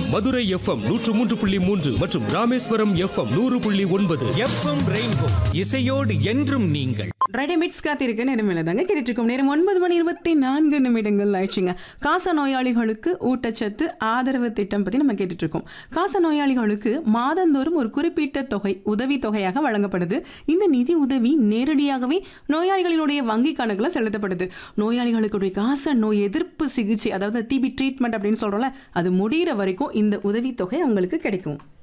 Madurai FM நூற்று மூன்று புள்ளி மூன்று மற்றும் ராமேஸ்வரம் எஃப்எம் நூறு புள்ளி ஒன்பது எஃப்எம் ரெயின்போ இசையோடு என்றும் நீங்கள் ரெடிமிட்ஸ் காத்திருக்க நேரமில்லை தாங்க கேட்டுட்டு இருக்கோம் நேரம் ஒன்பது மணி இருபத்தி நான்கு நிமிடங்கள் ஆயிடுச்சுங்க காச நோயாளிகளுக்கு ஊட்டச்சத்து ஆதரவு திட்டம் பற்றி நம்ம கேட்டுட்டு இருக்கோம் காச நோயாளிகளுக்கு மாதந்தோறும் ஒரு குறிப்பிட்ட தொகை உதவி தொகையாக வழங்கப்படுது இந்த நிதி உதவி நேரடியாகவே நோயாளிகளினுடைய வங்கி கணக்கில் செலுத்தப்படுது நோயாளிகளுக்குடைய காச நோய் எதிர்ப்பு சிகிச்சை அதாவது டிபி ட்ரீட்மெண்ட் அப்படின்னு சொல்கிறோம்ல அது முடிகிற வரைக்கும் இந்த உதவி தொகை அவங்களுக்கு கிடைக்கும்